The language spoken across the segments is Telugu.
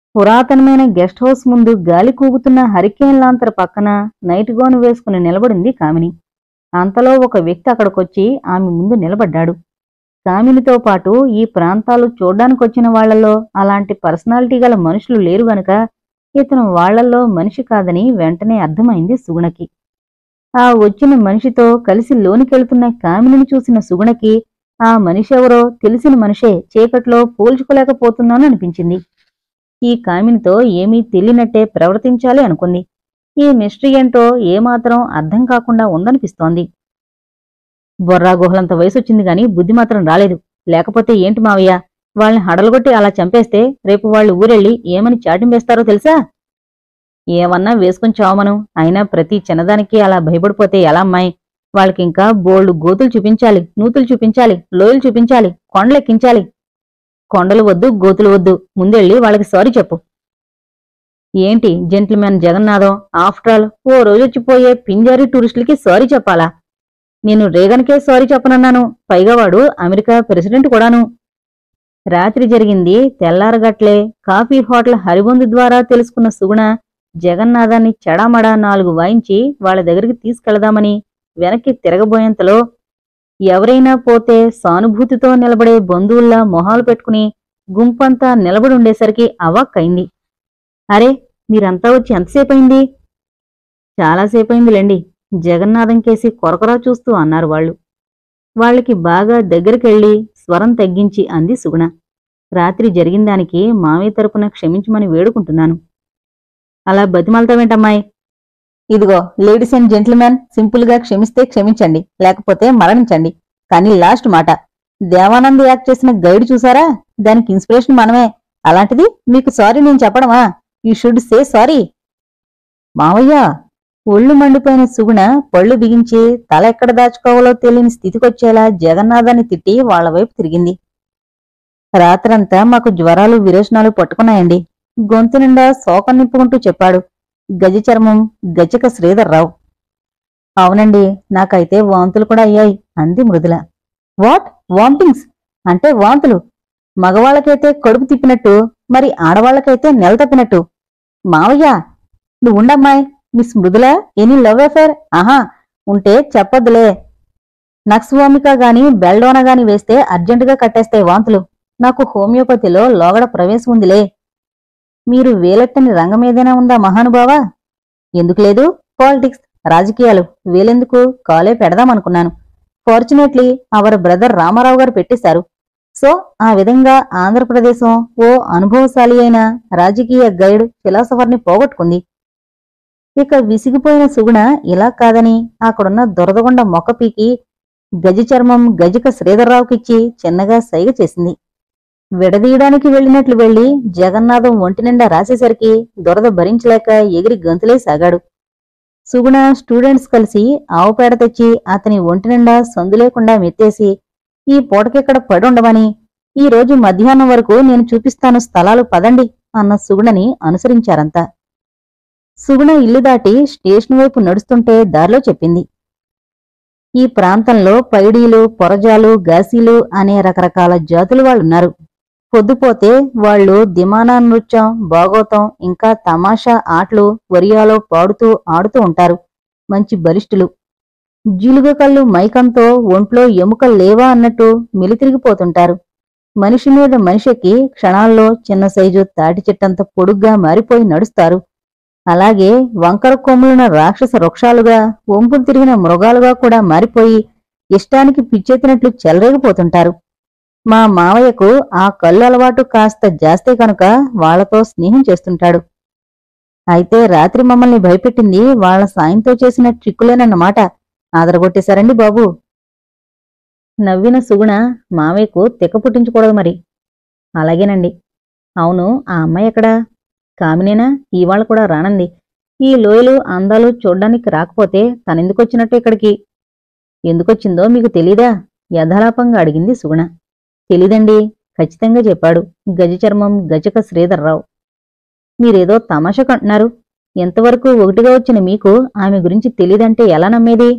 పురాతనమైన గెస్ట్ హౌస్ ముందు గాలి కూగుతున్న హరికేన్ లాంతర్ పక్కన నైట్ గౌన్ వేసుకుని నిలబడింది కామిని అంతలో ఒక వ్యక్తి అక్కడికొచ్చి ఆమె ముందు నిలబడ్డాడు కామినితో పాటు ఈ ప్రాంతాలు చూడ్డానికొచ్చిన వాళ్లలో అలాంటి పర్సనాలిటీ గల మనుషులు లేరు గనుక ఇతను వాళ్లల్లో మనిషి కాదని వెంటనే అర్థమైంది సుగుణకి ఆ వచ్చిన మనిషితో కలిసి లోనికెళ్తున్న కామినిని చూసిన సుగుణకి ఆ మనిషి ఎవరో తెలిసిన మనిషే చీకట్లో పోల్చుకోలేకపోతున్నాను అనిపించింది ఈ కామినితో ఏమీ తెలియనట్టే ప్రవర్తించాలి అనుకుంది ఈ మిస్టరీ ఏంటో ఏమాత్రం అర్థం కాకుండా ఉందనిపిస్తోంది బొర్రా గుహలంత వయసు వచ్చింది గాని బుద్ధి మాత్రం రాలేదు లేకపోతే ఏంటి మావయ్య వాళ్ళని హడలగొట్టి అలా చంపేస్తే రేపు వాళ్ళు ఊరెళ్ళి ఏమని చాటింపేస్తారో తెలుసా ఏమన్నా వేసుకుని చావమను అయినా ప్రతి చిన్నదానికి అలా భయపడిపోతే ఎలా అమ్మాయి వాళ్ళకింకా బోల్డు గోతులు చూపించాలి నూతులు చూపించాలి లోయలు చూపించాలి కొండలెక్కించాలి కొండలు వద్దు గోతులు వద్దు ముందెళ్ళి వాళ్ళకి సారీ చెప్పు ఏంటి జెంట్ల్మెన్ జగన్నాథం ఆఫ్టర్ ఆల్ ఓ రోజొచ్చిపోయే పింజారి టూరిస్టులకి సారీ చెప్పాలా నేను రేగన్కే సారీ చెప్పనన్నాను పైగా వాడు అమెరికా ప్రెసిడెంట్ కూడాను రాత్రి జరిగింది తెల్లారగట్లే కాఫీ హోటల్ హరిబొందు ద్వారా తెలుసుకున్న సుగుణ జగన్నాథాన్ని చెడామడా నాలుగు వాయించి వాళ్ళ దగ్గరికి తీసుకెళదామని వెనక్కి తిరగబోయేంతలో ఎవరైనా పోతే సానుభూతితో నిలబడే బంధువుల్లా మొహాలు పెట్టుకుని గుంపంతా నిలబడుండేసరికి అవాక్కైంది అరే మీరంతా వచ్చి ఎంతసేపయింది చాలాసేపయిందిలేండి జగన్నాథం కేసి కొరకొరా చూస్తూ అన్నారు వాళ్ళు వాళ్ళకి బాగా దగ్గరికెళ్ళి స్వరం తగ్గించి అంది సుగుణ రాత్రి జరిగిన దానికి మామయ్య తరపున క్షమించమని వేడుకుంటున్నాను అలా బతిమాలతావేంటమ్మాయి ఇదిగో లేడీస్ అండ్ జెంటిల్మెన్ సింపుల్ గా క్షమిస్తే క్షమించండి లేకపోతే మరణించండి కానీ లాస్ట్ మాట దేవానంద్ యాక్ట్ చేసిన గైడ్ చూసారా దానికి ఇన్స్పిరేషన్ మనమే అలాంటిది మీకు సారీ నేను చెప్పడమా యూ షుడ్ సే సారీ మావయ్య ఒళ్ళు మండిపోయిన సుగుణ పళ్ళు బిగించి తల ఎక్కడ దాచుకోవాలో తెలియని స్థితికొచ్చేలా జగన్నాథాన్ని తిట్టి వాళ్ళ వైపు తిరిగింది రాత్రంతా మాకు జ్వరాలు విరేచనాలు పట్టుకున్నాయండి గొంతు నిండా శోకం నింపుకుంటూ చెప్పాడు గజ చర్మం గజక శ్రీధర్రావు అవునండి నాకైతే వాంతులు కూడా అయ్యాయి అంది మృదుల వాట్ వామిటింగ్స్ అంటే వాంతులు మగవాళ్ళకైతే కడుపు తిప్పినట్టు మరి ఆడవాళ్ళకైతే నెల తప్పినట్టు మావయ్య నువ్వు ఉండమ్మాయి miss Mridula any love affair ఆహా ఉంటే చెప్పొద్దులే నక్స్వామిక గాని బెల్డోనా గాని వేస్తే అర్జెంటుగా కట్టేస్తాయి వాంతులు నాకు హోమియోపతిలో లోగడ ప్రవేశం ఉందిలే మీరు వేలెట్టని రంగం ఏదైనా ఉందా మహానుభావా ఎందుకు లేదు పాలిటిక్స్ రాజకీయాలు వేలెందుకు కాలే పెడదామనుకున్నాను ఫార్చునేట్లీ అవర్ బ్రదర్ రామారావు గారు పెట్టేశారు సో ఆ విధంగా ఆంధ్రప్రదేశం ఓ అనుభవశాలి అయిన రాజకీయ గైడ్ ఫిలాసఫర్ని పోగొట్టుకుంది ఇక విసిగిపోయిన సుగుణ ఇలా కాదని అక్కడున్న దొరదగొండ మొక్క పీకి గజ చర్మం గజిక శ్రీధర్రావుకిచ్చి చిన్నగా సైగ చేసింది విడదీయడానికి వెళ్ళినట్లు వెళ్లి జగన్నాథం ఒంటి నిండా రాసేసరికి దురద భరించలేక ఎగిరి గంతులే సాగాడు సుగుణ స్టూడెంట్స్ కలిసి ఆవు పేడ తెచ్చి అతని ఒంటి నిండా సందు లేకుండా మెత్తేసి ఈ పూటకెక్కడ పడుండమని ఈ రోజు మధ్యాహ్నం వరకు నేను చూపిస్తాను స్థలాలు పదండి అన్న సుగుణని అనుసరించారంతా సుగుణ ఇల్లు దాటి స్టేషన్ వైపు నడుస్తుంటే దారిలో చెప్పింది ఈ ప్రాంతంలో పైడీలు పొరజాలు గాసీలు అనే రకరకాల జాతుల వాళ్ళున్నారు పొద్దుపోతే వాళ్ళు దిమానా నృత్యం భాగోతం ఇంకా తమాషా ఆటలు వరియాలో పాడుతూ ఆడుతూ ఉంటారు మంచి బలిష్ఠులు జిలుగ కళ్ళు మైకంతో ఒంట్లో ఎముకలు లేవా అన్నట్టు మిలితిరిగిపోతుంటారు మనిషి మీద మనిషికి క్షణాల్లో చిన్న సైజు తాటి చెట్టంత పొడుగ్గా మారిపోయి నడుస్తారు అలాగే వంకర కొమ్ములున్న రాక్షస వృక్షాలుగా వంపులు తిరిగిన మృగాలుగా కూడా మారిపోయి ఇష్టానికి పిచ్చెత్తినట్లు చెలరేగిపోతుంటారు మా మావయ్యకు ఆ కళ్ళు అలవాటు కాస్త జాస్తే కనుక వాళ్లతో స్నేహం చేస్తుంటాడు అయితే రాత్రి మమ్మల్ని భయపెట్టింది వాళ్ళ సాయంతో చేసిన ట్రిక్కులేనన్నమాట ఆదరగొట్టేశారండి బాబు నవ్విన సుగుణ మావయ్యకు తిక్క పుట్టించకూడదు మరి అలాగేనండి అవును ఆ అమ్మాయి ఎక్కడా కామినేనా ఇవాళ కూడా రానంది ఈ లోయలు అందాలు చూడ్డానికి రాకపోతే తనెందుకొచ్చినట్టు ఇక్కడికి ఎందుకొచ్చిందో మీకు తెలీదా యథాలాపంగా అడిగింది సుగుణ తెలీదండి ఖచ్చితంగా చెప్పాడు గజ చర్మం గజక శ్రీధర్రావు మీరేదో తమాషకు అంటున్నారు ఎంతవరకు ఒకటిగా వచ్చిన మీకు ఆమె గురించి తెలీదంటే ఎలా నమ్మేది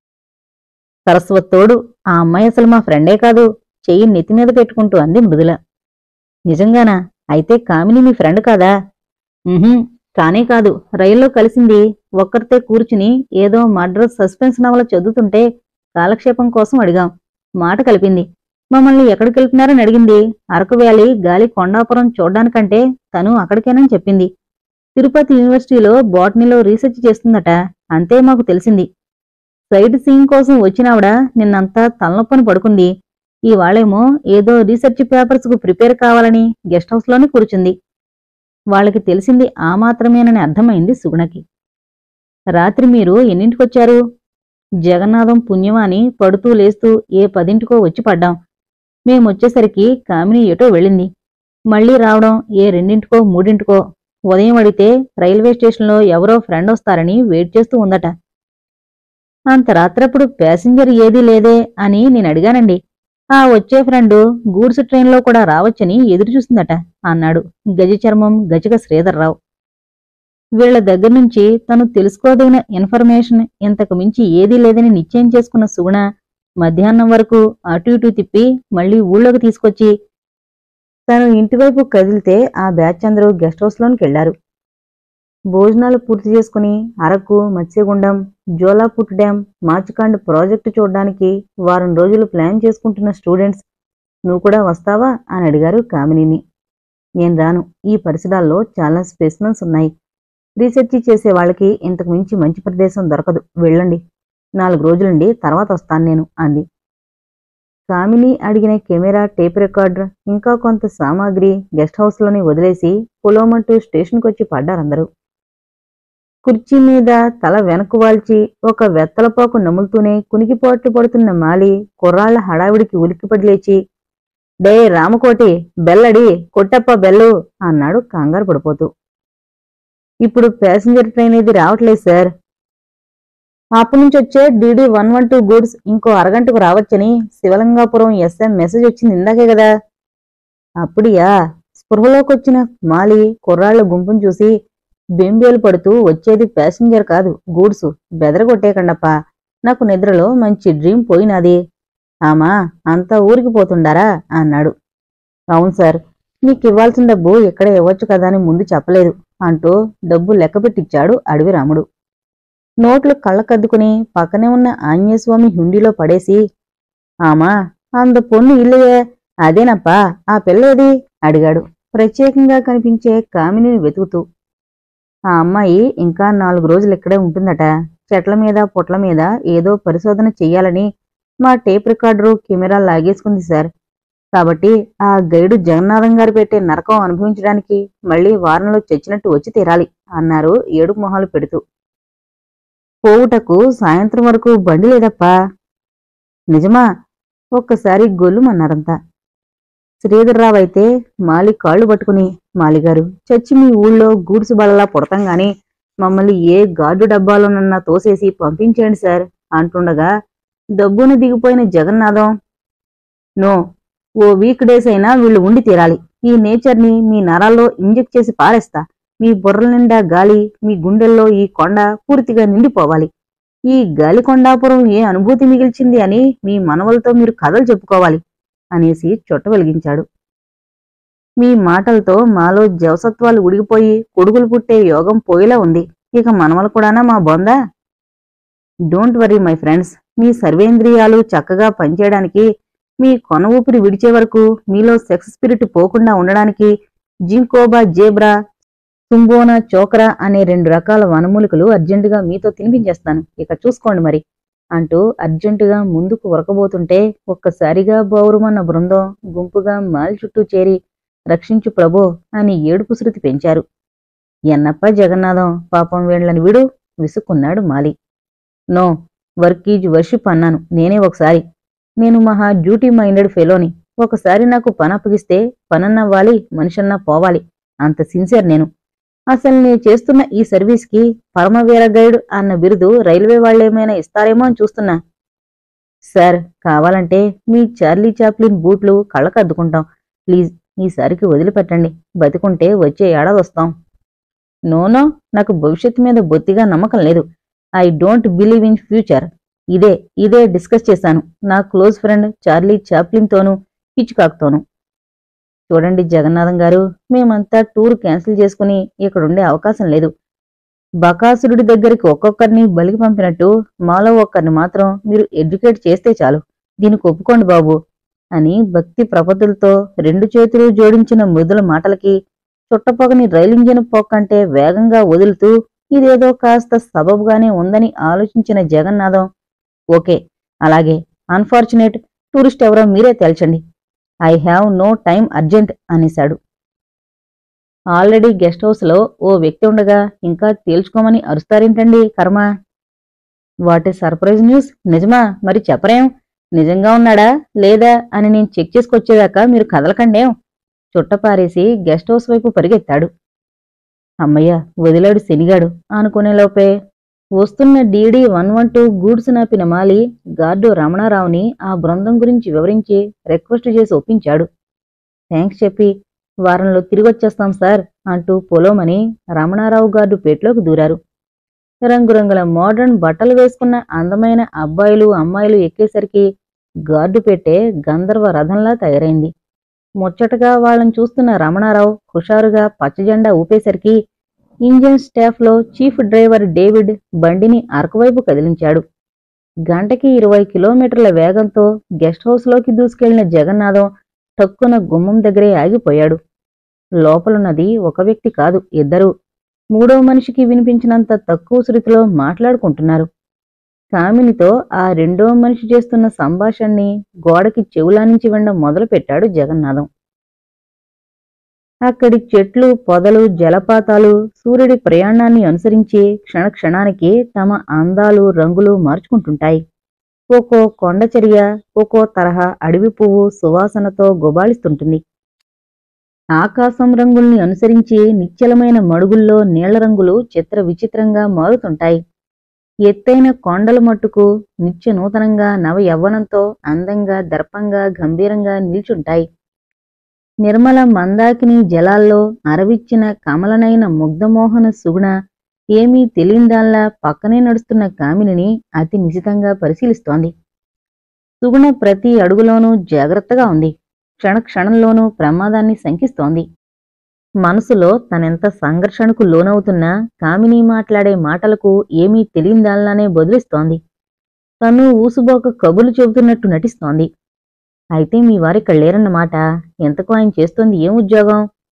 సరస్వత్తోడు ఆ అమ్మాయి అసలు మా ఫ్రెండే కాదు చెయ్యి నెత్తి మీద పెట్టుకుంటూ అంది మృదుల నిజంగానా అయితే కామిని మీ ఫ్రెండ్ కాదా ఉహుం, కానే కాదు రైల్లో కలిసింది ఒక్కరితే కూర్చుని ఏదో మర్డర్ సస్పెన్స్ నవల చదువుతుంటే కాలక్షేపం కోసం అడిగాం మాట కలిపింది మమ్మల్ని ఎక్కడికి వెళ్తున్నారని అడిగింది అరకు వ్యాలీ గాలి కొండాపురం చూడ్డానికంటే తను అక్కడికేనని చెప్పింది తిరుపతి యూనివర్సిటీలో బాటనీలో రీసెర్చ్ చేస్తుందట అంతే మాకు తెలిసింది సైట్ సీయింగ్ కోసం వచ్చినావిడ నిన్నంతా తలనొప్పని పడుకుంది ఇవాళేమో ఏదో రీసెర్చ్ పేపర్స్ కు ప్రిపేర్ కావాలని గెస్ట్ హౌస్ లోనే కూర్చుంది వాళ్ళకి తెలిసింది ఆ మాత్రమేనని అర్థమైంది సుగుణకి రాత్రి మీరు ఎన్నింటికొచ్చారు జగన్నాథం పుణ్యమాని పడుతూ లేస్తూ ఏ పదింటికో వచ్చి పడ్డాం మేమొచ్చేసరికి కామిని ఎటో వెళ్ళింది మళ్ళీ రావడం ఏ రెండింటికో మూడింటికో ఉదయం అడిగితే రైల్వే స్టేషన్లో ఎవరో ఫ్రెండ్ వస్తారని వెయిట్ చేస్తూ ఉందట అంత రాత్రప్పుడు ప్యాసింజర్ ఏదీ లేదే అని నేను అడిగానండి ఆ వచ్చే ఫ్రెండు గూడ్స్ ట్రైన్లో కూడా రావచ్చని ఎదురు చూసిందట అన్నాడు గజ చర్మం గజక శ్రీధర్రావు వీళ్ల దగ్గర నుంచి తను తెలుసుకోదగిన ఇన్ఫర్మేషన్ ఇంతకు మించి ఏదీ లేదని నిశ్చయం చేసుకున్న సుగుణ మధ్యాహ్నం వరకు అటు ఇటు తిప్పి మళ్ళీ ఊళ్ళోకి తీసుకొచ్చి తను ఇంటివైపు కదిలితే ఆ బ్యాచ్ అందరూ గెస్ట్ హౌస్లోనికి వెళ్లారు భోజనాలు పూర్తి చేసుకుని అరకు మత్స్యగుండం జోలాపుట్ డ్యాం మార్చికాండ్ ప్రాజెక్టు చూడడానికి వారం రోజులు ప్లాన్ చేసుకుంటున్న స్టూడెంట్స్ నువ్వు కూడా వస్తావా అని అడిగారు కామినిని నేను రాను ఈ పరిసరాల్లో చాలా స్పెసిమన్స్ ఉన్నాయి రీసెర్చ్ చేసే వాళ్ళకి ఇంతకు మించి మంచి ప్రదేశం దొరకదు వెళ్ళండి నాలుగు రోజులుండి తర్వాత వస్తాను నేను అంది కామిని అడిగిన కెమెరా టేప్ రికార్డర్ ఇంకా కొంత సామాగ్రి గెస్ట్ హౌస్లోనే వదిలేసి పొలోమంటూ స్టేషన్కి వచ్చి పడ్డారందరూ కుర్చీ మీద తల వెనక్కు వాల్చి ఒక వెత్తలపోకు నములుతూనే కునికిపోట్లు పడుతున్న మాలి కుర్రాళ్ల హడావిడికి ఉలిక్కిపడి లేచి డే రామకోటి బెల్లడి కొట్టప్ప బెల్లు అన్నాడు కంగారు పడిపోతూ ఇప్పుడు ప్యాసింజర్ ట్రైన్ ఇది రావట్లేదు సార్ అప్పటి నుంచి వచ్చే DD one one two goods ఇంకో అరగంటకు రావచ్చని శివలింగాపురం ఎస్ఎం మెసేజ్ వచ్చింది ఇందాకే కదా అప్పుడియా స్పృహలోకి వచ్చిన మాలి కుర్రాళ్ల గుంపును చూసి బెంబేలు పడుతూ వచ్చేది ప్యాసింజర్ కాదు గూడ్స్ బెదరగొట్టేకండప్ప నాకు నిద్రలో మంచి డ్రీమ్ పోయినది ఆమా అంతా ఊరికి పోతుండారా అన్నాడు అవును సార్ మీకు ఇవ్వాల్సిన డబ్బు ఇక్కడే ఇవ్వచ్చు కదా అని ముందు చెప్పలేదు అంటూ డబ్బు లెక్కపెట్టిచ్చాడు అడవి రాముడు నోట్లు కళ్ళకద్దుకుని పక్కనే ఉన్న ఆంజనేయస్వామి హుండీలో పడేసి ఆమా అంద పొన్ను ఇల్లుయే అదేనప్పా ఆ పిల్లేది అడిగాడు ప్రత్యేకంగా కనిపించే కామినిని వెతుకుతూ ఆ అమ్మాయి ఇంకా నాలుగు రోజులు ఇక్కడే ఉంటుందట చెట్ల మీద పొట్ల మీద ఏదో పరిశోధన చెయ్యాలని మా టేప్ రికార్డరు కెమెరా లాగేసుకుంది సార్ కాబట్టి ఆ గైడు జగన్నాథం గారు పెట్టే నరకం అనుభవించడానికి మళ్ళీ వారంలో చచ్చినట్టు వచ్చి తీరాలి అన్నారు ఏడుపు మొహాలు పెడుతూ పోవుటకు సాయంత్రం వరకు బండి లేదప్పా నిజమా ఒక్కసారి గొల్లుమన్నారంతా శ్రీధర్రావు అయితే మాలి కాళ్ళు పట్టుకుని మాలిగారు చచ్చి మీ ఊళ్ళో గూడ్స్ బలలా పుడతాం గాని మమ్మల్ని ఏ గార్డు డబ్బాలోనన్నా తోసేసి పంపించేయండి సార్ అంటుండగా డబ్బున దిగిపోయిన జగన్నాథం నో ఓ వీక్ డేస్ అయినా వీళ్ళు ఉండి తీరాలి ఈ నేచర్ని మీ నరాల్లో ఇంజెక్ట్ చేసి పారేస్తా మీ బుర్రల నిండా గాలి మీ గుండెల్లో ఈ కొండ పూర్తిగా నిండిపోవాలి ఈ గాలి కొండాపురం ఏ అనుభూతి మిగిల్చింది అని మీ మనవలతో మీరు కథలు చెప్పుకోవాలి అనేసి చుట్ట వెలిగించాడు మీ మాటలతో మాలో జవసత్వాలు ఉడిగిపోయి కొడుకులు పుట్టే యోగం పోయేలా ఉంది ఇక మనవలు కూడానా మా బొందా డోంట్ వరీ మై ఫ్రెండ్స్ మీ సర్వేంద్రియాలు చక్కగా పనిచేయడానికి మీ కొన ఊపిరి విడిచే వరకు మీలో సెక్స్ స్పిరిట్ పోకుండా ఉండడానికి జింకోబా జేబ్రా తుంబోనా చోకరా అనే రెండు రకాల వనమూలికలు అర్జెంటుగా మీతో తినిపించేస్తాను ఇక చూసుకోండి మరి అంటూ అర్జెంటుగా ముందుకు ఉరకబోతుంటే ఒక్కసారిగా బౌరుమన్న బృందం గుంపుగా మాలి చుట్టూ చేరి రక్షించు ప్రభో అని ఏడుపు శృతి పెంచారు ఎన్నప్ప జగన్నాథం పాపం వీళ్ళని విడు విసుక్కున్నాడు Mali no work is worship అన్నాను నేనే ఒకసారి నేను మహా డ్యూటీ మైండెడ్ ఫెలోని ఒకసారి నాకు పని అప్పగిస్తే పనన్నవ్వాలి మనిషన్నా పోవాలి అంత సిన్సియర్ నేను అసలు నేను చేస్తున్న ఈ సర్వీస్కి పరమవీర గైడ్ అన్న బిరుదు రైల్వే వాళ్ళేమైనా ఇస్తారేమో అని చూస్తున్నా సార్ కావాలంటే మీ చార్లీ చాప్లిన్ బూట్లు కళ్ళకద్దుకుంటాం ప్లీజ్ ఈసారికి వదిలిపెట్టండి బతికుంటే వచ్చే ఏడాది వస్తాం నోనో నాకు భవిష్యత్తు మీద బొత్తిగా నమ్మకం లేదు I don't believe in future ఇదే ఇదే డిస్కస్ చేశాను నా క్లోజ్ ఫ్రెండ్ చార్లీ చాప్లిన్తోనూ హిచ్కాక్తోనూ చూడండి జగన్నాథం గారు మేమంతా టూర్ క్యాన్సిల్ చేసుకుని ఇక్కడుండే అవకాశం లేదు బకాసురుడి దగ్గరికి ఒక్కొక్కరిని బలికి పంపినట్టు మాలో ఒక్కరిని మాత్రం మీరు ఎడ్యుకేట్ చేస్తే చాలు దీనికి ఒప్పుకోండి బాబు అని భక్తి ప్రపతులతో రెండు చేతులు జోడించిన మృదుల మాటలకి చుట్టపొగని రైలింజన్ పోక్కంటే వేగంగా వదులుతూ ఇదేదో కాస్త సబబుగానే ఉందని ఆలోచించిన జగన్నాథం ఓకే అలాగే అన్ఫార్చునేట్ టూరిస్ట్ ఎవరో మీరే తేల్చండి I have no time urgent అనేశాడు ఆల్రెడీ గెస్ట్ హౌస్లో ఓ వ్యక్తి ఉండగా ఇంకా తేల్చుకోమని అరుస్తారేంటండి కర్మ వాట్ ఏ సర్ప్రైజ్ న్యూస్ నిజమా మరి చెప్పరేం నిజంగా ఉన్నాడా లేదా అని నేను చెక్ చేసుకొచ్చేదాకా మీరు కదలకండేం చుట్టపారేసి గెస్ట్ హౌస్ వైపు పరిగెత్తాడు అమ్మయ్య వదిలాడు శనిగాడు అనుకునేలోపే వస్తున్న DD one one two goods నాపిన మాలి గార్డు రమణారావుని ఆ బృందం గురించి వివరించి రిక్వెస్ట్ చేసి ఒప్పించాడు థ్యాంక్స్ చెప్పి వారంలో తిరిగొచ్చేస్తాం సార్ అంటూ పొలోమని రమణారావు గార్డు పేట్లోకి దూరారు రంగురంగుల మోడర్న్ బట్టలు వేసుకున్న అందమైన అబ్బాయిలు అమ్మాయిలు ఎక్కేసరికి గార్డు పెట్టే గంధర్వ రథంలా తయారైంది ముచ్చటగా వాళ్ళని చూస్తున్న రమణారావు హుషారుగా పచ్చజెండా ఊపేసరికి ఇంజిన్ స్టాఫ్లో చీఫ్ డ్రైవర్ డేవిడ్ బండిని అరకువైపు కదిలించాడు గంటకి ఇరవై కిలోమీటర్ల వేగంతో గెస్ట్ హౌస్లోకి దూసుకెళ్లిన జగన్నాథం టక్కున గుమ్మం దగ్గరే ఆగిపోయాడు లోపలున్నది ఒక వ్యక్తి కాదు ఇద్దరు మూడో మనిషికి వినిపించినంత తక్కువ శృతిలో మాట్లాడుకుంటున్నారు కామినితో ఆ రెండో మనిషి చేస్తున్న సంభాషణని గోడకి చెవులానించి వినడం మొదలుపెట్టాడు జగన్నాథం అక్కడి చెట్లు పొదలు జలపాతాలు సూర్యుడి ప్రయాణాన్ని అనుసరించి క్షణక్షణానికి తమ అందాలు రంగులు మార్చుకుంటుంటాయి ఒక్కో కొండచర్య ఒక్కో తరహా అడవి పువ్వు సువాసనతో గుబాళిస్తుంటుంది ఆకాశం రంగుల్ని అనుసరించి నిశ్చలమైన మడుగుల్లో నీళ్ల రంగులు చిత్ర విచిత్రంగా మారుతుంటాయి ఎత్తైన కొండల మట్టుకు నిత్య నూతనంగా నవ యవ్వనంతో అందంగా దర్పంగా గంభీరంగా నిల్చుంటాయి నిర్మల మందాకిని జలాల్లో అరవిచ్చిన కమలనైన ముగ్ధమోహన సుగుణ ఏమీ తెలియదాల్లా పక్కనే నడుస్తున్న కామినిని అతి నిశితంగా పరిశీలిస్తోంది సుగుణ ప్రతి అడుగులోనూ జాగ్రత్తగా ఉంది క్షణక్షణంలోనూ ప్రమాదాన్ని శంకిస్తోంది మనసులో తనెంత సంఘర్షణకు లోనవుతున్నా కామిని మాట్లాడే మాటలకు ఏమీ తెలియదాల్లానే బదులిస్తోంది తను ఊసుబోక కబుర్లు చెబుతున్నట్టు నటిస్తోంది అయితే మీ వారిక్కడ లేరన్నమాట ఎంతకు ఆయన చేస్తోంది ఏం ఉద్యోగం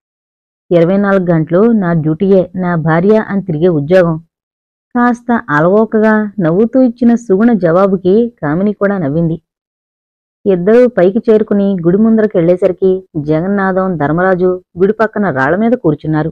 ఇరవై నాలుగు గంటలు నా డ్యూటీయే నా భార్య అని తిరిగే ఉద్యోగం కాస్త అలవోకగా నవ్వుతూ ఇచ్చిన సుగుణ జవాబుకి కామిని కూడా నవ్వింది ఇద్దరూ పైకి చేరుకుని గుడి ముందరకు వెళ్లేసరికి జగన్నాథం ధర్మరాజు గుడి పక్కన రాళ్ల మీద కూర్చున్నారు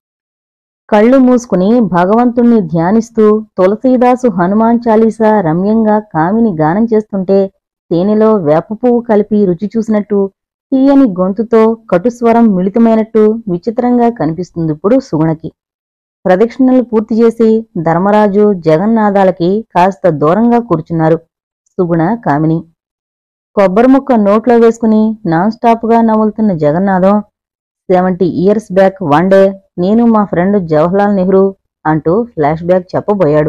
కళ్ళు మూసుకుని భగవంతుణ్ణి ధ్యానిస్తూ తులసీదాసు హనుమాన్ చాలీసా రమ్యంగా కామిని గానం చేస్తుంటే తేనెలో వేప పువ్వు కలిపి రుచి చూసినట్టు తీయని గొంతుతో కటుస్వరం మిళితమైనట్టు విచిత్రంగా కనిపిస్తుంది ఇప్పుడు సుగుణకి ప్రదక్షిణలు పూర్తి చేసి ధర్మరాజు జగన్నాథాలకి కాస్త దూరంగా కూర్చున్నారు సుగుణ కామిని కొబ్బరి ముక్క నోట్లో వేసుకుని నాన్ స్టాప్గా నవ్వులుతున్న Jagannatham seventy years back one day నేను మా ఫ్రెండ్ జవహర్లాల్ నెహ్రూ అంటూ ఫ్లాష్ బ్యాక్ చెప్పబోయాడు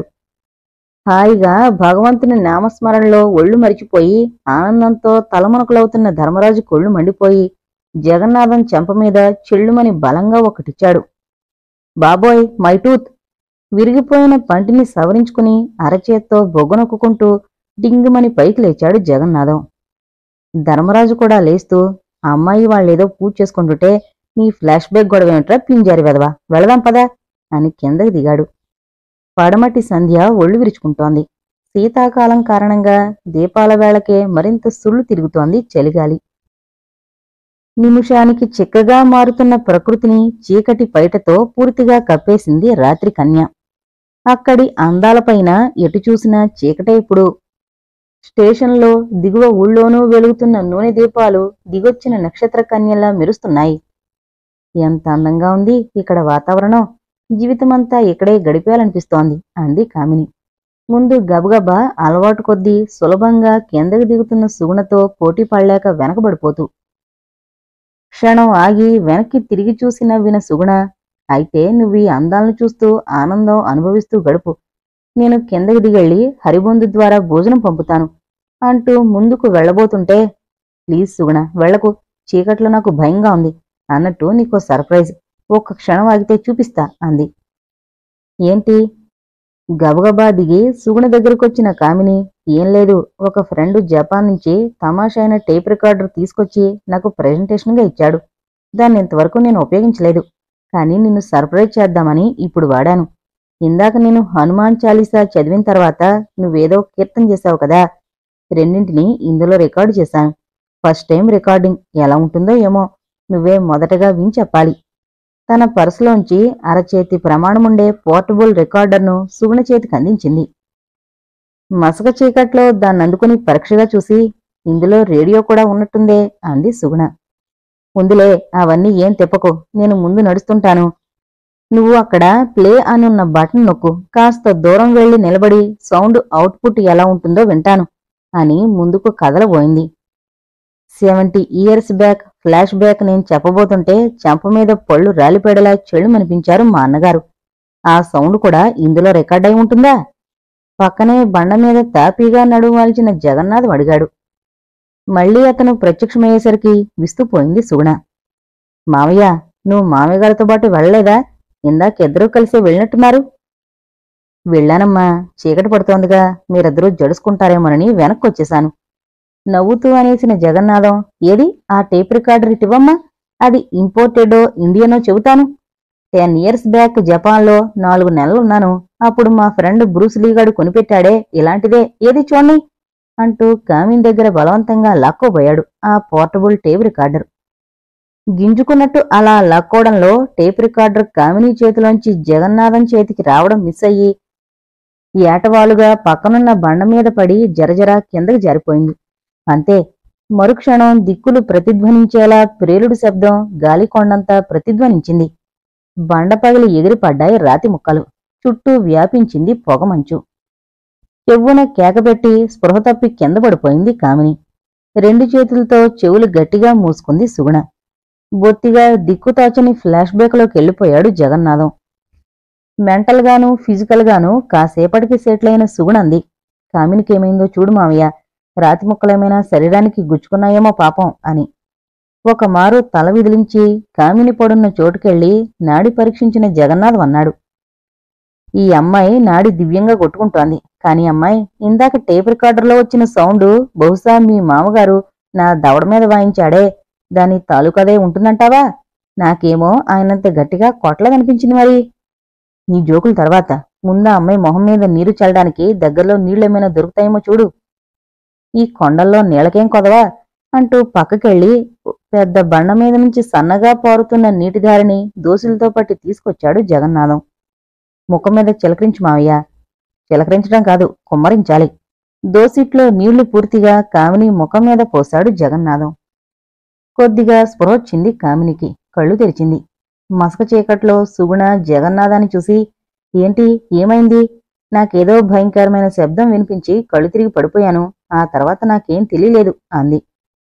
హాయిగా భగవంతుని నామస్మరణలో ఒళ్ళు మరిచిపోయి ఆనందంతో తలమునకులవుతున్న ధర్మరాజు కొళ్ళు మండిపోయి జగన్నాథం చెంప మీద చెళ్ళుమని బలంగా ఒకటిచ్చాడు బాబోయ్ మై టూత్ విరిగిపోయిన పంటిని సవరించుకుని అరచేత్తో బొగ్గనొక్కుంటూ డింగుమని పైకి లేచాడు జగన్నాథం ధర్మరాజు కూడా లేస్తూ ఆ అమ్మాయి వాళ్ళేదో పూజ చేసుకుంటుంటే నీ ఫ్లాష్ బ్యాక్ గొడవ ఏమిట్రా పింజారి వెదవా వెళదాం పదా అని కిందకి దిగాడు పడమటి సంధ్య ఒళ్ళు విరుచుకుంటోంది శీతాకాలం కారణంగా దీపాల వేళకే మరింత సుళ్ళు తిరుగుతోంది చలిగాలి నిమిషానికి చిక్కగా మారుతున్న ప్రకృతిని చీకటి పైటతో పూర్తిగా కప్పేసింది రాత్రి కన్య అక్కడి అందాలపైన ఎటు చూసినా చీకటే ఇప్పుడు స్టేషన్లో దిగువ ఊళ్ళోనూ వెలుగుతున్న నూనె దీపాలు దిగొచ్చిన నక్షత్ర కన్యలా మెరుస్తున్నాయి ఎంత అందంగా ఉంది ఇక్కడ వాతావరణం జీవితమంతా ఇక్కడే గడిపేయాలనిపిస్తోంది అంది కామిని ముందు గబగబా అలవాటు కొద్దీ సులభంగా కిందకి దిగుతున్న సుగుణతో పోటీ పడలేక వెనకబడిపోతూ క్షణం ఆగి వెనక్కి తిరిగి చూసి నవ్విన సుగుణ అయితే నువ్వు ఈ అందాలను చూస్తూ ఆనందం అనుభవిస్తూ గడుపు నేను కిందకి దిగెళ్ళి హరిబొందు ద్వారా భోజనం పంపుతాను అంటూ ముందుకు వెళ్ళబోతుంటే ప్లీజ్ సుగుణ వెళ్లకు చీకట్లో నాకు భయంగా ఉంది అన్నట్టు నీకో సర్ప్రైజ్ ఒక్క క్షణం ఆగితే చూపిస్తా అంది ఏంటి గబగబా దిగి సుగుణ దగ్గరకొచ్చిన కామిని ఏం లేదు ఒక ఫ్రెండ్ జపాన్ నుంచి తమాషైన టేప్ రికార్డర్ తీసుకొచ్చి నాకు ప్రెజెంటేషన్గా ఇచ్చాడు దాన్ని ఇంతవరకు నేను ఉపయోగించలేదు కానీ నిన్ను సర్ప్రైజ్ చేద్దామని ఇప్పుడు వాడాను ఇందాక నేను హనుమాన్ చాలీసా చదివిన తర్వాత నువ్వేదో కీర్తన చేశావు కదా రెండింటిని ఇందులో రికార్డు చేశాను ఫస్ట్ టైం రికార్డింగ్ ఎలా ఉంటుందో ఏమో నువ్వే మొదటగా విని చెప్పాలి తన పర్సులోంచి అరచేతి ప్రమాణముండే పోర్టబుల్ రికార్డర్ను సుగుణ చేతికి అందించింది మసక చీకట్లో దాన్ని అందుకుని పరీక్షగా చూసి ఇందులో రేడియో కూడా ఉన్నట్టుందే అంది సుగుణ ఉందిలే అవన్నీ ఏం తిప్పకు నేను ముందు నడుస్తుంటాను నువ్వు అక్కడ ప్లే అని ఉన్న బటన్ నొక్కు కాస్త దూరం వెళ్లి నిలబడి సౌండ్ అవుట్పుట్ ఎలా ఉంటుందో వింటాను అని ముందుకు కదలబోయింది seventy years back flash back నేను చెప్పబోతుంటే చెంప మీద పళ్ళు రాలిపేడలా చెళ్ళుమనిపించారు మా అన్నగారు ఆ సౌండ్ కూడా ఇందులో రికార్డ్ అయి ఉంటుందా పక్కనే బండ మీద తాపీగా నడువాల్చిన జగన్నాథం అడిగాడు మళ్ళీ అతను ప్రత్యక్షమయ్యేసరికి విస్తుపోయింది సుగుణ మావయ్య నువ్వు మామయ్య గారితో పాటు వెళ్ళలేదా ఇందాకిద్దరూ కలిసి వెళ్ళినట్టున్నారు వెళ్ళానమ్మా చీకటి పడుతోందిగా మీరిద్దరూ జడుసుకుంటారేమోనని వెనక్కొచ్చేశాను నవ్వుతూ అనేసిన జగన్నాథం ఏది ఆ టేప్ రికార్డర్ ఇటివమ్మా అది ఇంపోర్టెడో ఇండియనో చెబుతాను టెన్ ఇయర్స్ బ్యాక్ జపాన్లో నాలుగు నెలలున్నాను అప్పుడు మా ఫ్రెండ్ బ్రూస్ లీగాడు కొనిపెట్టాడే ఇలాంటిదే ఏది చూడండి అంటూ కామిన్ దగ్గర బలవంతంగా లాక్కోబోయాడు ఆ పోర్టబుల్ టేప్ రికార్డర్ గింజుకున్నట్టు అలా లాక్కోవడంలో టేప్ రికార్డర్ కామినీ చేతిలోంచి జగన్నాథం చేతికి రావడం మిస్ అయ్యి ఏటవాలుగా పక్కనున్న బండ మీద పడి జరజర కిందకి జారిపోయింది అంతే మరుక్షణం దిక్కులు ప్రతిధ్వనించేలా ప్రేలుడు శబ్దం గాలికొండంతా ప్రతిధ్వనించింది బండ పగిలి ఎగిరిపడ్డాయి రాతి ముక్కలు చుట్టూ వ్యాపించింది పొగమంచు చెవ్వున కేకపెట్టి స్పృహ తప్పి కింద పడిపోయింది కామిని రెండు చేతులతో చెవులు గట్టిగా మూసుకుంది సుగుణ బొత్తిగా దిక్కుతాచని ఫ్లాష్ బ్యాక్లోకి వెళ్ళిపోయాడు జగన్నాథం మెంటల్ గాను ఫిజికల్ గాను కాసేపటికి సెటిలైన సుగుణంది కామినికేమైందో చూడు మావయ్య రాతి ముక్కలేమైనా శరీరానికి గుచ్చుకున్నాయేమో పాపం అని ఒక మారు తల విదిలించి కామిని పడున్న చోటుకెళ్ళి నాడి పరీక్షించిన జగన్నాథం అన్నాడు ఈ అమ్మాయి నాడి దివ్యంగా కొట్టుకుంటోంది కాని అమ్మాయి ఇందాక టేప్ రికార్డర్లో వచ్చిన సౌండ్ బహుశా మీ మామగారు నా దవడ మీద వాయించాడే దాని తాలూకదే ఉంటుందంటావా నాకేమో ఆయనంత గట్టిగా కొట్టలేదనిపించింది మరి నీ జోకుల తర్వాత ముందా అమ్మాయి మొహం మీద నీరు చల్లడానికి దగ్గరలో నీళ్ళేమైనా దొరుకుతాయేమో చూడు ఈ కొండల్లో నీళ్ళకేం కొదవా అంటూ పక్కకెళ్ళి పెద్ద బండ మీద నుంచి సన్నగా పారుతున్న నీటిధారిని దోసులతో పట్టి తీసుకొచ్చాడు జగన్నాథం ముఖం మీద చిలకరించి మావయ్య చిలకరించడం కాదు కుమ్మరించాలి దోసిట్లో నీళ్లు పూర్తిగా కామిని ముఖం మీద పోశాడు జగన్నాథం కొద్దిగా స్పృహొచ్చింది కామినికి కళ్ళు తెరిచింది మసక చీకట్లో సుగుణ జగన్నాథాన్ని చూసి ఏంటి ఏమైంది నాకేదో భయంకరమైన శబ్దం వినిపించి కళ్ళు తిరిగి పడిపోయాను ఆ తర్వాత నాకేం తెలియలేదు అంది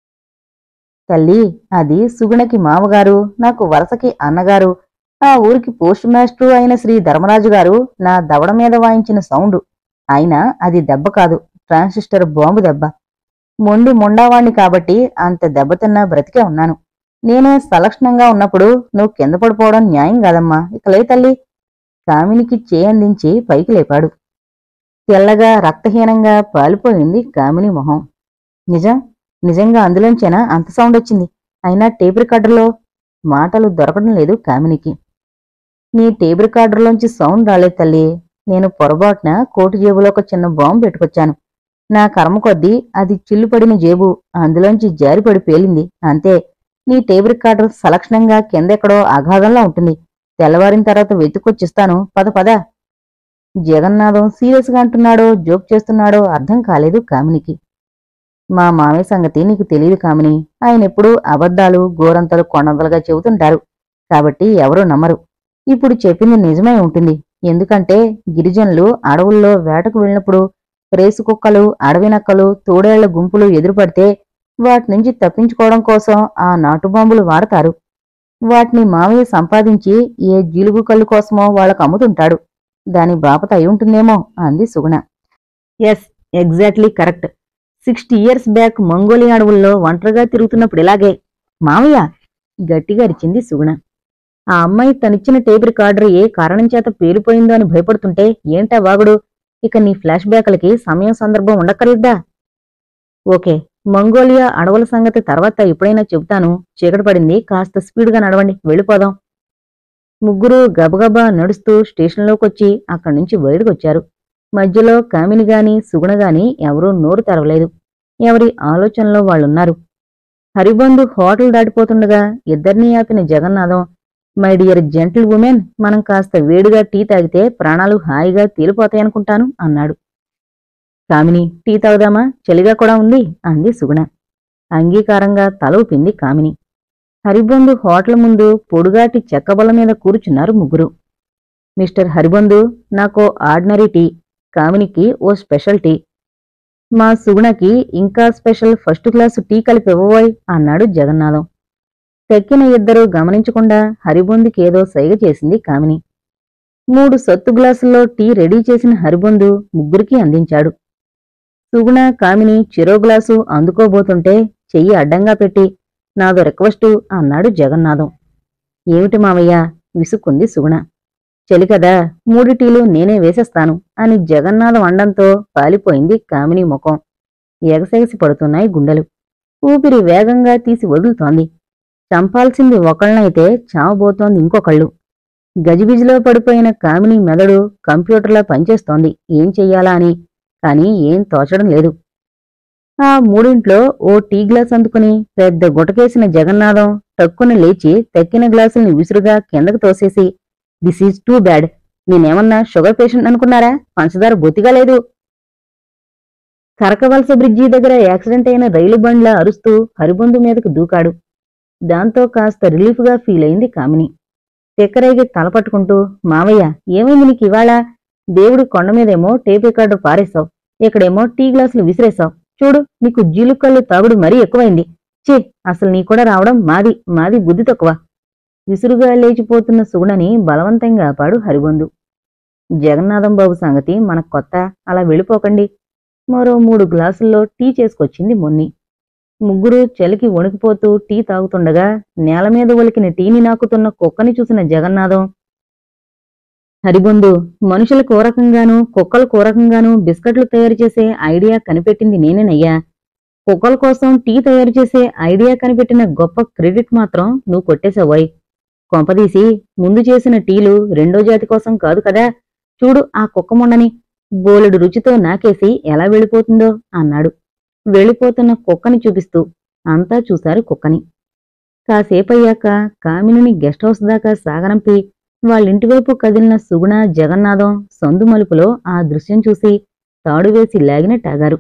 తల్లి అది సుగుణకి మామగారు నాకు వరసకి అన్నగారు ఆ ఊరికి పోస్ట్ మాస్టర్ అయిన శ్రీ ధర్మరాజు గారు నా దవడ మీద వాయించిన సౌండ్ అయినా అది దెబ్బ కాదు ట్రాన్సిస్టర్ బాంబు దెబ్బ మొండి మొండావాణ్ణి కాబట్టి అంత దెబ్బతిన్నా బ్రతికే ఉన్నాను నేనే సలక్షణంగా ఉన్నప్పుడు నువ్వు కింద పడిపోవడం న్యాయం కాదమ్మా ఇక లే తల్లి కామినికి చేయందించి పైకి లేపాడు తెల్లగా రక్తహీనంగా పాలిపోయింది కామిని మొహం నిజం నిజంగా అందులోంచేనా అంత సౌండ్ వచ్చింది అయినా టేప్ రికార్డర్లో మాటలు దొరకడం లేదు కామినికి నీ టేప్ రికార్డర్లోంచి సౌండ్ రాలేదు తల్లి నేను పొరపాటున కోటు జేబులో ఒక చిన్న బాంబు పెట్టుకొచ్చాను నా కర్మ కొద్దీ అది చిల్లుపడిన జేబు అందులోంచి జారిపడి పేలింది అంతే నీ టేప్ రికార్డర్ సలక్షణంగా కిందెక్కడో అగాధంలో ఉంటుంది తెల్లవారిన తర్వాత వెతుక్కొచ్చిస్తాను పద పద జగన్నాథం సీరియస్గా అంటున్నాడో జోక్ చేస్తున్నాడో అర్థం కాలేదు కామినికి మా మామయ్య సంగతి నీకు తెలియదు కామిని ఆయన ఎప్పుడూ అబద్ధాలు గోరంతలు కొండంతలుగా చెబుతుంటారు కాబట్టి ఎవరూ నమ్మరు ఇప్పుడు చెప్పింది నిజమై ఉంటుంది ఎందుకంటే గిరిజనులు అడవుల్లో వేటకు వెళ్ళినప్పుడు రేసు కుక్కలు అడవి నక్కలు తోడేళ్ల గుంపులు ఎదురుపడితే వాటి నుంచి తప్పించుకోవడం కోసం ఆ నాటు బాంబులు వాడతారు వాటిని మామయ్య సంపాదించి ఏ జీలుగు కళ్ళు కోసమో వాళ్ళకు అమ్ముతుంటాడు దాని బాపత అయి ఉంటుందేమో అంది Suguna yes exactly correct sixty years back Mongolia అడవుల్లో ఒంటరిగా తిరుగుతున్నప్పుడు ఇలాగే మామయ్య గట్టిగా అరిచింది సుగుణ ఆ అమ్మాయి తనిచ్చిన టేప్ రికార్డర్ ఏ కారణం చేత పేలిపోయిందో అని భయపడుతుంటే ఏంటా వాగుడు ఇక నీ ఫ్లాష్ బ్యాక్లకి సమయం సందర్భం ఉండక్కర్లేదా ఓకే మంగోలియా అడవుల సంగతి తర్వాత ఎప్పుడైనా చెబుతాను చీకటి పడింది కాస్త స్పీడ్గా నడవండి వెళ్ళిపోదాం ముగ్గురు గబగబా నడుస్తూ స్టేషన్లోకొచ్చి అక్కడి నుంచి బయటకొచ్చారు మధ్యలో కామిని గాని సుగుణ గాని ఎవరూ నోరు తెరవలేదు ఎవరి ఆలోచనలో వాళ్ళున్నారు హరిబంధు హోటల్ దాటిపోతుండగా ఇద్దరినీ ఆపిన Jagannatham my dear gentle women మనం కాస్త వేడిగా టీ తాగితే ప్రాణాలు హాయిగా తేలిపోతాయనుకుంటాను అన్నాడు కామిని టీ తాగుదామా చలిగా కూడా ఉంది అంది సుగుణ అంగీకారంగా తల ఊపింది కామిని హరిబంధు హోటల్ ముందు పొడుగాటి చెక్కబల్ల మీద కూర్చున్నారు ముగ్గురు మిస్టర్ హరిబంధు నాకో ఆర్డినరీ టీ కామినికి ఓ స్పెషల్ టీ మా సుగుణకి ఇంకా స్పెషల్ ఫస్ట్ క్లాసు టీ కలిపి ఇవ్వబోయ్ అన్నాడు జగన్నాథం తెక్కిన ఇద్దరూ గమనించకుండా హరిబొందుకి ఏదో సైగ చేసింది కామిని మూడు సత్తు గ్లాసుల్లో టీ రెడీ చేసిన హరిబొందు ముగ్గురికి అందించాడు సుగుణ కామిని చిరో గ్లాసు అందుకోబోతుంటే చెయ్యి అడ్డంగా పెట్టి నాదో రిక్వెస్టు అన్నాడు జగన్నాథం ఏమిటి మావయ్య విసుక్కుంది సుగుణ చలి కదా మూడు టీలు నేనే వేసేస్తాను అని జగన్నాథం అండంతో పాలిపోయింది కామిని ముఖం ఎగసెగసి పడుతున్నాయి గుండెలు ఊపిరి వేగంగా తీసి వదులుతోంది చంపాల్సింది ఒకళ్ళనైతే చావబోతోంది ఇంకొకళ్ళు గజిబిజిలో పడిపోయిన కామిని మెదడు కంప్యూటర్లా పనిచేస్తోంది ఏం చెయ్యాలా అని కాని ఏం తోచడం లేదు ఆ మూడింట్లో ఓ టీ గ్లాస్ అందుకుని పెద్ద గుటకేసిన జగన్నాథం టక్కున లేచి తెక్కిన గ్లాసుల్ని విసురుగా కిందకు తోసేసి దిస్ ఈజ్ టూ బ్యాడ్ నేనేమన్నా షుగర్ పేషెంట్ అనుకున్నారా పంచదార బొత్తిగా లేదు కరకవలస బ్రిడ్జి దగ్గర యాక్సిడెంట్ అయిన రైలు బండ్లా అరుస్తూ హరిబొందు మీదకు దూకాడు దాంతో కాస్త రిలీఫ్గా ఫీల్ అయింది కామిని తిక్కరేగి తల పట్టుకుంటూ మావయ్య ఏమైంది నీకు ఇవాళ దేవుడు కొండ మీదేమో టేప్ రికార్డు పారేశావు ఇక్కడేమో టీ గ్లాసులు విసిరేశావు చూడు నీకు జీలుకళ్ళు తాగుడు మరీ ఎక్కువైంది ఛీ అసలు నీ కూడా రావడం మాది మాది బుద్ధి తక్కువ విసురుగా లేచిపోతున్న సుగుణని బలవంతంగా ఆపాడు హరిబొందు జగన్నాథం బాబు సంగతి మనకు కొత్త అలా వెళ్ళిపోకండి మరో మూడు గ్లాసుల్లో టీ చేసుకొచ్చింది మొన్ని ముగ్గురు చలికి వణికిపోతూ టీ తాగుతుండగా నేల మీద ఒలికిన టీని నాకుతున్న కుక్కని చూసిన జగన్నాథం హరిబొందు మనుషులకు ఓ రకంగానూ కుక్కలకు ఓ రకంగానూ బిస్కట్లు తయారు చేసే ఐడియా కనిపెట్టింది నేనేనయ్యా కుక్కల కోసం టీ తయారు చేసే ఐడియా కనిపెట్టిన గొప్ప క్రెడిట్ మాత్రం నువ్వు కొట్టేశావోయ్ కొంపదీసి ముందు చేసిన టీలు రెండో జాతి కోసం కాదు కదా చూడు ఆ కుక్క ముండని బోలెడు రుచితో నాకేసి ఎలా వెళ్ళిపోతుందో అన్నాడు వెళ్ళిపోతున్న కుక్కని చూపిస్తూ అంతా చూశారు కుక్కని కాసేపయ్యాక కామినిని గెస్ట్ హౌస్ దాకా సాగనంపి వాళ్ళింటివైపు కదిలిన సుగుణ జగన్నాథం సందు మలుపులో ఆ దృశ్యం చూసి తాడు వేసి లాగినట్టాగారు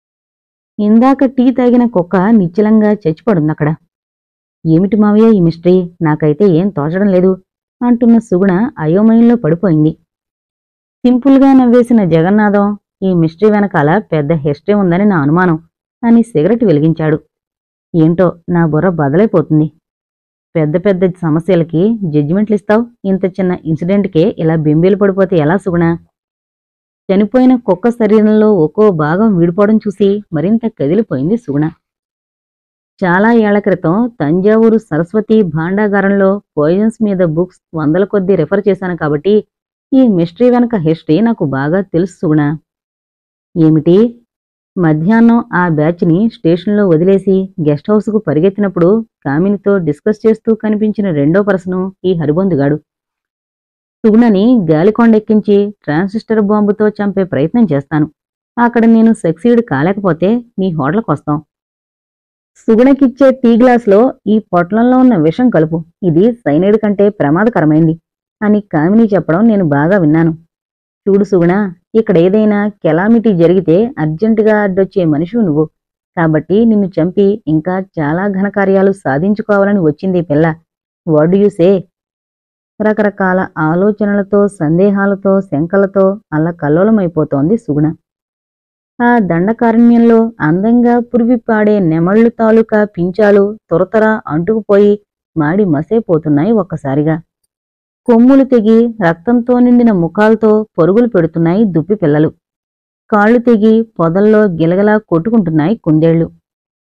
ఇందాక టీ తాగిన కుక్క నిశ్చలంగా చచ్చిపడుందక్కడ ఏమిటి మావయ్య ఈ మిస్టరీ నాకైతే ఏం తోచడం లేదు అంటున్న సుగుణ అయోమయంలో పడిపోయింది సింపుల్గా నవ్వేసిన జగన్నాథం ఈ మిస్టరీ వెనకాల పెద్ద హిస్టరీ ఉందని నా అనుమానం అని సిగరెట్ వెలిగించాడు ఏంటో నా బుర్ర బదలైపోతుంది పెద్ద పెద్ద సమస్యలకి జడ్జిమెంట్లు ఇస్తావు ఇంత చిన్న ఇన్సిడెంట్కే ఇలా బెంబేలు పడిపోతే ఎలా సుగుణ చనిపోయిన కుక్క శరీరంలో ఒక్కో భాగం విడిపోవడం చూసి మరింత కదిలిపోయింది సుగుణ చాలా ఏళ్ల క్రితం తంజావూరు సరస్వతి భాండాగారంలో పోయిజన్స్ మీద బుక్స్ వందల కొద్దీ రెఫర్ చేశాను కాబట్టి ఈ మిస్టరీ వెనక హిస్టరీ నాకు బాగా తెలుసు సుగుణ ఏమిటి మధ్యాహ్నం ఆ బ్యాచ్ని స్టేషన్లో వదిలేసి గెస్ట్ హౌస్కు పరిగెత్తినప్పుడు కామినితో డిస్కస్ చేస్తూ కనిపించిన రెండో పర్సను ఈ హరిబొందుగాడు సుగుణని గాలికొండెక్కించి ట్రాన్సిస్టర్ బాంబుతో చంపే ప్రయత్నం చేస్తాను అక్కడ నేను సక్సీడ్ కాలేకపోతే మీ హోటల్కి వస్తాం సుగుణకిచ్చే టీ గ్లాస్లో ఈ పొట్లంలో ఉన్న విషం కలుపు ఇది సైనైడ్ కంటే ప్రమాదకరమైంది అని కామిని చెప్పడం నేను బాగా విన్నాను చూడు సుగుణ ఇక్కడ ఏదైనా కెలామిటీ జరిగితే అర్జెంటుగా అడ్డొచ్చే మనిషి నువ్వు కాబట్టి నిన్ను చంపి ఇంకా చాలా ఘనకార్యాలు సాధించుకోవాలని వచ్చింది ఈ పిల్ల వాట్ యు సే రకరకాల ఆలోచనలతో సందేహాలతో శంకలతో అలా కల్లోలమైపోతోంది సుగుణ ఆ దండకారణ్యంలో అందంగా పురివిప్పాడే నెమళ్ళు తాలూకా పించాలు తురతర అంటుకుపోయి మాడి మసైపోతున్నాయి ఒక్కసారిగా కొమ్ములు తెగి రక్తంతో నిండిన ముఖాలతో పరుగులు పెడుతున్నాయి దుప్పి పిల్లలు కాళ్ళు తెగి పొదల్లో గిలగలా కొట్టుకుంటున్నాయి కుందేళ్లు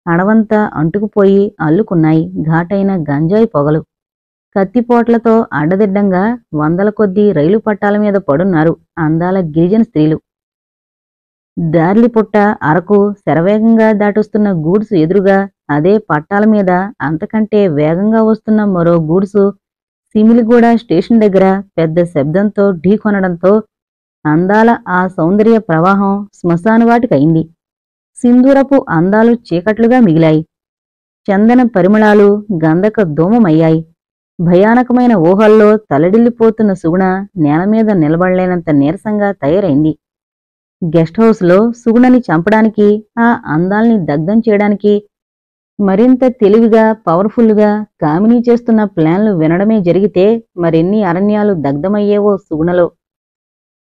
అడవంతా అంటుకుపోయి అల్లుకున్నాయి ఘాటైన గంజాయి పొగలు కత్తిపోట్లతో అడ్డదిడ్డంగా వందల కొద్దీ రైలు పట్టాల మీద పడున్నారు అందాల గిరిజన స్త్రీలు దార్లి పుట్ట అరకు శరవేగంగా దాటొస్తున్న గూడ్సు ఎదురుగా అదే పట్టాల మీద అంతకంటే వేగంగా వస్తున్న మరో గూడ్సు సిమిలిగూడ స్టేషన్ దగ్గర పెద్ద శబ్దంతో ఢీకొనడంతో అందాల ఆ సౌందర్య ప్రవాహం శ్మశానవాటికయింది సింధూరపు అందాలు చీకట్లుగా మిగిలాయి చందన పరిమళాలు గంధక ధూమమయ్యాయి భయానకమైన ఊహల్లో తలడిల్లిపోతున్న సుగుణ నేలమీద నిలబడలేనంత నీరసంగా తయారైంది గెస్ట్ హౌస్లో సుగుణని చంపడానికి ఆ అందాల్ని దగ్ధం చేయడానికి మరింత తెలివిగా పవర్ఫుల్గా కామినీ చేస్తున్న ప్లాన్లు వినడమే జరిగితే మరెన్ని అరణ్యాలు దగ్ధమయ్యేవో సుగుణలో